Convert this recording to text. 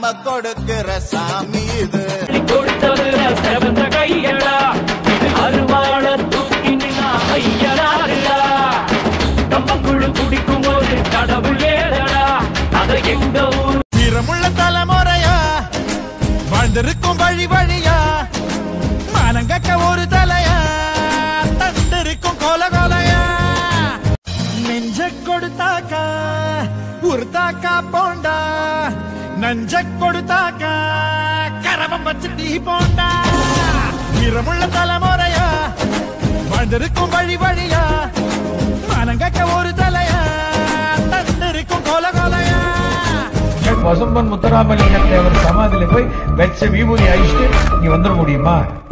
கொடுக்கிற சாமி இது கொடுத்ததுல செவந்த கையடா இது அருவாள தூக்கி நின்னா ஐயனாருடா கம்பக்குழு குடிக்கும் போது கடவுள் ஏதடா அதை எங்க ஊர் வீரமுள்ள தலைமுறையா வாழ்ந்திருக்கும் வழி வழியா மானங்கக்க ஒரு தலையா தந்திருக்கும் கொல கொலையா நெஞ்ச கொடுத்தாக்கா உருத்தாக்கா போண்டா நஞ்ச கொடுத்தாக்கா கரவம் வச்சு தீ போண்டா வீரமுள்ள தலைமுறையா வாழ்ந்திருக்கும் வழி வழியா மானங்கக்க ஒரு தலையா தந்திருக்கும் கொல கொலையா பசும்பன் முத்துராமலிங்க தேவர் சமாதியில போய் வச்ச விபூதி அழிச்சுட்டு நீ வந்துட முடியுமா